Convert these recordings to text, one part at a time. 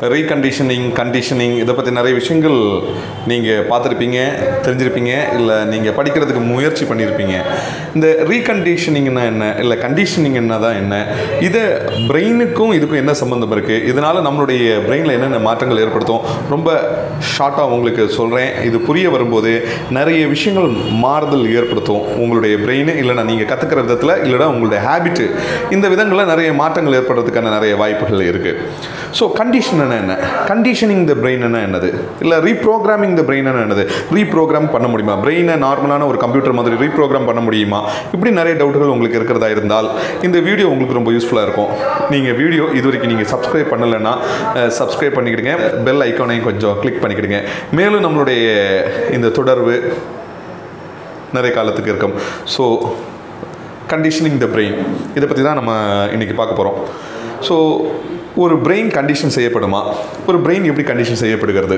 reconditioning conditioning இதை பற்றி நிறைய விஷயங்கள் நீங்கள் பார்த்துருப்பீங்க தெரிஞ்சிருப்பீங்க இல்லை நீங்கள் படிக்கிறதுக்கு முயற்சி பண்ணியிருப்பீங்க இந்த ரீகண்டிஷனிங்னா என்ன இல்லை கண்டிஷனிங் என்ன தான் என்ன இது பிரெயினுக்கும் இதுக்கும் என்ன சம்மந்தம் இருக்குது இதனால் நம்மளுடைய பிரெயினில் என்னென்ன மாற்றங்கள் ஏற்படுத்தும் ரொம்ப ஷார்ட்டாக உங்களுக்கு சொல்கிறேன் இது புரிய வரும்போது நிறைய விஷயங்கள் மாறுதல் ஏற்படுத்தும் உங்களுடைய பிரெயின் இல்லைனா நீங்கள் கற்றுக்கிற விதத்தில் இல்லைனா உங்களுடைய ஹேபிட்டு இந்த விதங்களில் நிறைய மாற்றங்கள் ஏற்படுறதுக்கான நிறைய வாய்ப்புகள் இருக்குது ஸோ கண்டிஷன் என்ன கண்டிஷனிங் த பிரெயின் என்னது இல்லை ரீப்ரோக்ராமிங் த பிரெயின் என்னது ரீப்ரோக்ராம் பண்ண முடியுமா பிரெயினை நார்மலான ஒரு கம்ப்யூட்டர் மாதிரி ரீப்ரோக்ராம் பண்ண முடியுமா இப்படி நிறைய டவுட்டுகள் உங்களுக்கு இருக்கிறதா இருந்தால் இந்த வீடியோ உங்களுக்கு ரொம்ப யூஸ்ஃபுல்லாக இருக்கும் நீங்கள் வீடியோ இது வரைக்கும் நீங்கள் சப்ஸ்கிரைப் பண்ணலைன்னா சப்ஸ்கிரைப் பண்ணிக்கிடுங்க பெல் ஐக்கானையும் கொஞ்சம் கிளிக் பண்ணிக்கிடுங்க மேலும் நம்மளுடைய இந்த தொடர்பு நிறைய காலத்துக்கு இருக்கும் ஸோ கண்டிஷனிங் த பிரெயின் இதை பற்றி தான் நம்ம இன்றைக்கி பார்க்க போகிறோம் ஸோ ஒரு பிரெயின் கண்டிஷன் செய்யப்படுமா ஒரு பிரெயின் எப்படி கண்டிஷன் செய்யப்படுகிறது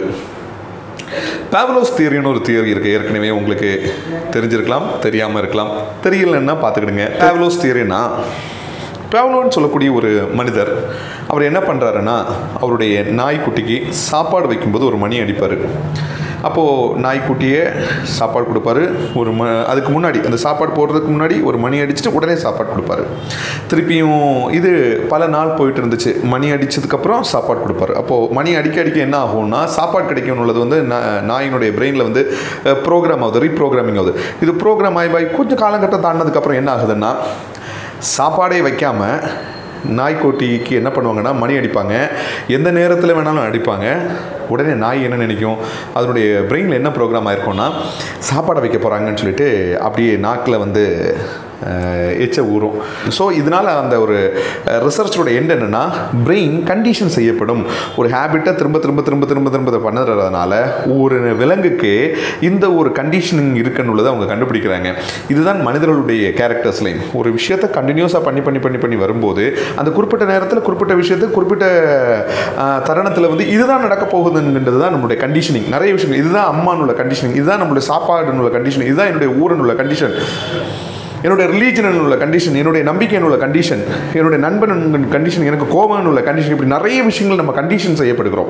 பேவலோஸ் தியரின்னு ஒரு தியரி இருக்குது ஏற்கனவே உங்களுக்கு தெரிஞ்சிருக்கலாம் தெரியாமல் இருக்கலாம் தெரியலன்னா பார்த்துக்கிடுங்க பேவலோஸ் தியரினா பேவலோன்னு சொல்லக்கூடிய ஒரு மனிதர் அவர் என்ன பண்ணுறாருன்னா அவருடைய நாய்க்குட்டிக்கு சாப்பாடு வைக்கும்போது ஒரு மணி அடிப்பார் அப்போது நாய்க்குட்டியே சாப்பாடு கொடுப்பாரு ஒரு ம அதுக்கு முன்னாடி அந்த சாப்பாடு போடுறதுக்கு முன்னாடி ஒரு மணி அடிச்சுட்டு உடனே சாப்பாடு கொடுப்பாரு திருப்பியும் இது பல நாள் போயிட்டு இருந்துச்சு மணி அடித்ததுக்கப்புறம் சாப்பாடு கொடுப்பாரு அப்போது மணி அடிக்க அடிக்க என்ன ஆகும்னா சாப்பாடு கிடைக்கும்னு உள்ளது வந்து நா- நாயினுடைய பிரெயினில் வந்து ப்ரோக்ராம் ஆகுது ரீப்ரோக்ராமிங் ஆகுது இது ப்ரோக்ராம் ஆகி ஆகி கொஞ்சம் காலகட்டம் தாண்டினதுக்கப்புறம் என்ன ஆகுதுன்னா சாப்பாடே வைக்காமல் நாய்க்குட்டிக்கு என்ன பண்ணுவாங்கன்னா மணி அடிப்பாங்க எந்த நேரத்தில் வேணாலும் அடிப்பாங்க உடனே நாய் என்ன நினைக்கும் அதனுடைய பிரெயினில் என்ன ப்ரோக்ராம் ஆயிருக்கும்னா சாப்பாடை வைக்க போகிறாங்கன்னு சொல்லிட்டு அப்படியே நாக்கில் வந்து அஹ், எச்ச ஊறும் ஸோ இதனால் அந்த ஒரு ரிசர்ச்சோட எண்ட் என்னென்னா பிரெயின் கண்டிஷன் செய்யப்படும் ஒரு ஹேபிட்டை திரும்ப திரும்ப திரும்ப திரும்ப திரும்ப பண்ணுறதுனால ஒரு விலங்குக்கு இந்த ஒரு கண்டிஷனிங் இருக்குன்னு உள்ளதை அவங்க கண்டுபிடிக்கிறாங்க இதுதான் மனிதர்களுடைய கேரக்டர்ஸ்லையும் ஒரு விஷயத்தை கண்டினியூஸாக பண்ணி பண்ணி பண்ணி பண்ணி வரும்போது அந்த குறிப்பிட்ட நேரத்தில் குறிப்பிட்ட விஷயத்தை குறிப்பிட்ட தருணத்தில் வந்து இதுதான் நடக்க போகுதுன்றது தான் நம்மளுடைய கண்டிஷனிங் நிறைய விஷயங்கள் இதுதான் அம்மானுள்ள கண்டிஷனிங் இதுதான் நம்மளுடைய சாப்பாடுன்னு கண்டிஷனிங் இதுதான் என்னுடைய ஊரன் உள்ள கண்டிஷன் என்னுடைய ரிலீஜன் உள்ள கண்டிஷன் என்னுடைய நம்பிக்கை உள்ள கண்டிஷன் என்னுடைய நண்பன் கண்டிஷன் எனக்கு கோபம் உள்ள கண்டிஷன் இப்படி நிறைய விஷயங்கள் நம்ம கண்டிஷன் செய்யப்படுகிறோம்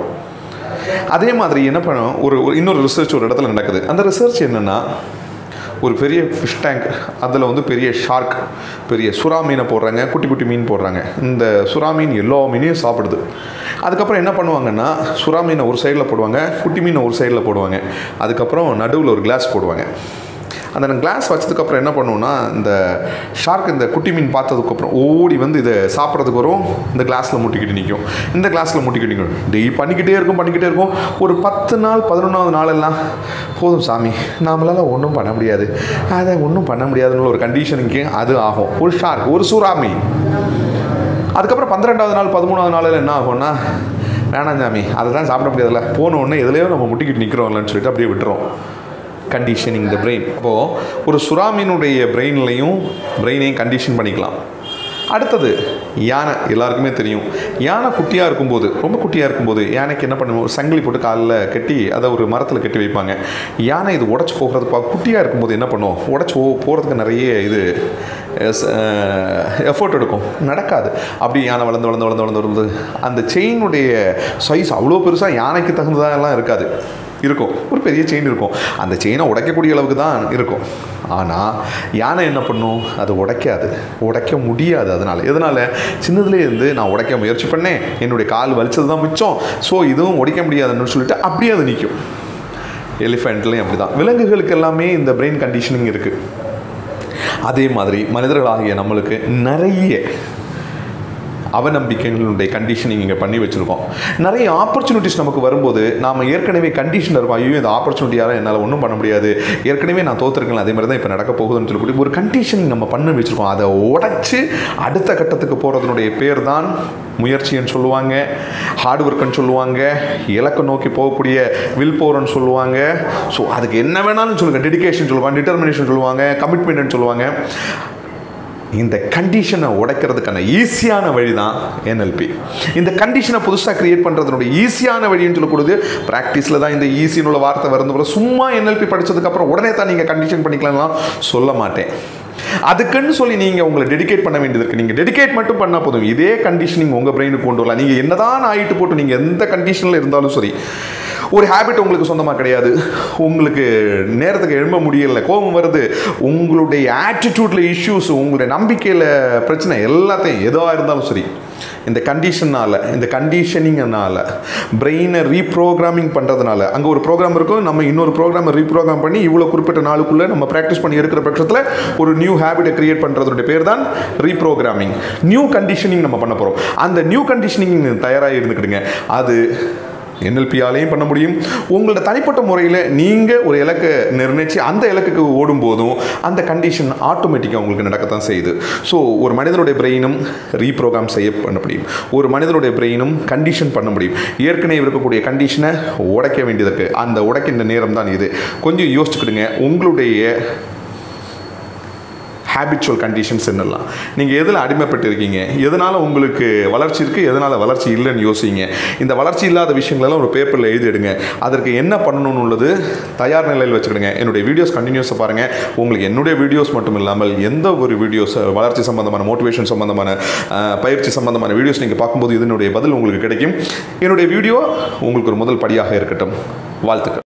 அதே மாதிரி என்ன பண்ணோம் ஒரு ஒரு இன்னொரு ரிசர்ச் ஒரு இடத்துல நடக்குது அந்த ரிசர்ச் என்னென்னா ஒரு பெரிய ஃபிஷ் டேங்க் அதில் வந்து பெரிய ஷார்க் பெரிய சுறா மீனை போடுறாங்க குட்டி குட்டி மீன் போடுறாங்க இந்த சுறா மீன் எல்லா மீனையும் சாப்பிடுது அதுக்கப்புறம் என்ன பண்ணுவாங்கன்னா சுறா மீனை ஒரு சைடில் போடுவாங்க குட்டி மீனை ஒரு சைடில் போடுவாங்க அதுக்கப்புறம் நடுவில் ஒரு கிளாஸ் போடுவாங்க அந்த கிளாஸ் வச்சதுக்கப்புறம் என்ன பண்ணுவோம்னா இந்த ஷார்க் இந்த குட்டி மீன் பார்த்ததுக்கப்புறம் ஓடி வந்து இதை சாப்பிட்றதுக்கு வரும் இந்த கிளாஸில் முட்டிக்கிட்டு நிற்கும் இந்த கிளாஸில் முட்டிக்கிட்டு நிற்கும் டெய் பண்ணிக்கிட்டே இருக்கும் பண்ணிக்கிட்டே இருக்கும் ஒரு பத்து நாள் பதினொன்றாவது நாளெல்லாம் போதும் சாமி நாமளால் ஒன்றும் பண்ண முடியாது அதை ஒன்றும் பண்ண முடியாதுன்னு ஒரு கண்டிஷனுக்கு அது ஆகும் ஒரு ஷார்க் ஒரு சூறா மீன் அதுக்கப்புறம் பன்னிரெண்டாவது நாள் பதிமூணாவது நாளில் என்ன ஆகும்னா வேணாம் சாமி அதை தான் சாப்பிட முடியாதுல்ல போன உடனே எதுலேயோ நம்ம முட்டிக்கிட்டு நிற்கிறோம்லன்னு சொல்லிட்டு அப்படியே விட்டுறோம் கண்டிஷனிங் த பிரெயின் அப்போது ஒரு சுறாமீனுடைய பிரெயின்லையும் பிரெயினையும் கண்டிஷன் பண்ணிக்கலாம் அடுத்தது யானை எல்லாருக்குமே தெரியும் யானை குட்டியாக இருக்கும்போது ரொம்ப குட்டியாக இருக்கும்போது யானைக்கு என்ன பண்ணுவோம் ஒரு சங்கிலி போட்டு காலில் கட்டி அதை ஒரு மரத்தில் கட்டி வைப்பாங்க யானை இது உடச்சி போகிறது பா குட்டியாக இருக்கும்போது என்ன பண்ணும் உடச்சி போ போகிறதுக்கு நிறைய இது எஃபோர்ட் எடுக்கும் நடக்காது அப்படி யானை வளர்ந்து வளர்ந்து வளர்ந்து வளர்ந்து வளர்ந்து அந்த செயினுடைய சைஸ் அவ்வளோ பெருசாக யானைக்கு தகுந்ததெல்லாம் இருக்காது இருக்கும் ஒரு பெரிய செயின் இருக்கும் அந்த செயினை உடைக்கக்கூடிய அளவுக்கு தான் இருக்கும் ஆனால் யானை என்ன பண்ணும் அது உடைக்காது உடைக்க முடியாது அதனால் எதனால் சின்னதுலேயே இருந்து நான் உடைக்க முயற்சி பண்ணேன் என்னுடைய கால் வலிச்சது தான் மிச்சம் ஸோ இதுவும் உடைக்க முடியாதுன்னு சொல்லிட்டு அப்படியே அது நிற்கும் எலிஃபெண்ட்லேயும் அப்படி தான் விலங்குகளுக்கு எல்லாமே இந்த பிரெயின் கண்டிஷனிங் இருக்குது அதே மாதிரி மனிதர்களாகிய நம்மளுக்கு நிறைய அவநம்பிக்கைகளுடைய கண்டிஷனிங் இங்கே பண்ணி வச்சுருக்கோம் நிறைய ஆப்பர்ச்சுனிட்டிஸ் நமக்கு வரும்போது நாம் ஏற்கனவே கண்டிஷன் இருக்கும் ஐயோ இந்த ஆப்பர்ச்சுனிட்டியால் என்னால் ஒன்றும் பண்ண முடியாது ஏற்கனவே நான் தோற்றுருக்கேன் அதே மாதிரி தான் இப்போ நடக்க போகுதுன்னு சொல்லக்கூடிய ஒரு கண்டிஷனிங் நம்ம பண்ணி வச்சுருக்கோம் அதை உடைச்சி அடுத்த கட்டத்துக்கு போகிறதுனுடைய பேர் தான் முயற்சின்னு சொல்லுவாங்க ஹார்ட் ஒர்க்குன்னு சொல்லுவாங்க இலக்கை நோக்கி போகக்கூடிய வில் பவர்னு சொல்லுவாங்க ஸோ அதுக்கு என்ன வேணாலும் சொல்லுங்க டெடிகேஷன் சொல்லுவாங்க டிட்டர்மினேஷன் சொல்லுவாங்க கமிட்மெண்ட்னு சொல்லுவாங்க இந்த கண்டிஷனை உடைக்கிறதுக்கான ஈஸியான வழி தான் என்எல்பி இந்த கண்டிஷனை புதுசாக கிரியேட் பண்ணுறதுனுடைய ஈஸியான வழின்னு சொல்லக்கூடியது ப்ராக்டிஸில் தான் இந்த ஈஸின்னு உள்ள வார்த்தை வருது போல சும்மா என்எல்பி படித்ததுக்கப்புறம் உடனே தான் நீங்கள் கண்டிஷன் பண்ணிக்கலாம்லாம் சொல்ல மாட்டேன் அதுக்குன்னு சொல்லி நீங்கள் உங்களை டெடிகேட் பண்ண வேண்டியது இருக்குது நீங்கள் டெடிகேட் மட்டும் பண்ணால் போதும் இதே கண்டிஷனிங் உங்கள் பிரெயினுக்கு கொண்டு வரலாம் நீங்கள் என்னதான் ஆயிட்டு போட்டு நீங்கள் எந்த கண்டிஷனில் இருந்தாலும் சரி ஒரு ஹேபிட் உங்களுக்கு சொந்தமாக கிடையாது உங்களுக்கு நேரத்துக்கு எழும்ப முடியல கோபம் வருது உங்களுடைய ஆட்டிடியூடில் இஷ்யூஸ் உங்களுடைய நம்பிக்கையில் பிரச்சனை எல்லாத்தையும் எதுவாக இருந்தாலும் சரி இந்த கண்டிஷனால் இந்த கண்டிஷனிங்னால பிரெயினை ரீப்ரோக்ராமிங் பண்ணுறதுனால அங்கே ஒரு ப்ரோக்ராம் இருக்கும் நம்ம இன்னொரு ப்ரோக்ராமை ரீப்ரோக்ராம் பண்ணி இவ்வளோ குறிப்பிட்ட நாளுக்குள்ளே நம்ம ப்ராக்டிஸ் பண்ணி இருக்கிற பட்சத்தில் ஒரு நியூ ஹேபிட்டை கிரியேட் பண்ணுறதுடைய பேர் தான் ரீப்ரோக்ராமிங் நியூ கண்டிஷனிங் நம்ம பண்ண போகிறோம் அந்த நியூ கண்டிஷனிங் தயாராக இருந்துக்கிடுங்க அது என்எல்பியாலையும் பண்ண முடியும் உங்களோட தனிப்பட்ட முறையில் நீங்கள் ஒரு இலக்கை நிர்ணயித்து அந்த இலக்குக்கு ஓடும்போதும் அந்த கண்டிஷன் ஆட்டோமேட்டிக்காக உங்களுக்கு நடக்கத்தான் செய்யுது ஸோ ஒரு மனிதனுடைய பிரெயினும் ரீப்ரோக்ராம் செய்ய பண்ண முடியும் ஒரு மனிதனுடைய பிரெயினும் கண்டிஷன் பண்ண முடியும் ஏற்கனவே இருக்கக்கூடிய கண்டிஷனை உடைக்க வேண்டியது இருக்குது அந்த உடைக்கின்ற நேரம் தான் இது கொஞ்சம் யோசிச்சுக்கிடுங்க உங்களுடைய ஹேபிச்சுவல் கண்டிஷன்ஸ் என்னெல்லாம் நீங்கள் எதில் அடிமைப்பட்டு இருக்கீங்க எதனால் உங்களுக்கு வளர்ச்சி இருக்குது எதனால் வளர்ச்சி இல்லைன்னு யோசிங்க இந்த வளர்ச்சி இல்லாத விஷயங்களெல்லாம் ஒரு பேப்பரில் எழுதிடுங்க அதற்கு என்ன பண்ணணும்னு உள்ளது தயார் நிலையில் வச்சுக்கிடுங்க என்னுடைய வீடியோஸ் கண்டினியூஸாக பாருங்கள் உங்களுக்கு என்னுடைய வீடியோஸ் மட்டும் இல்லாமல் எந்த ஒரு வீடியோஸ் வளர்ச்சி சம்பந்தமான மோட்டிவேஷன் சம்பந்தமான அஹ், பயிற்சி சம்பந்தமான வீடியோஸ் நீங்கள் பார்க்கும்போது இதனுடைய பதில் உங்களுக்கு கிடைக்கும் என்னுடைய வீடியோ உங்களுக்கு ஒரு முதல் படியாக இருக்கட்டும் வாழ்த்துக்கள்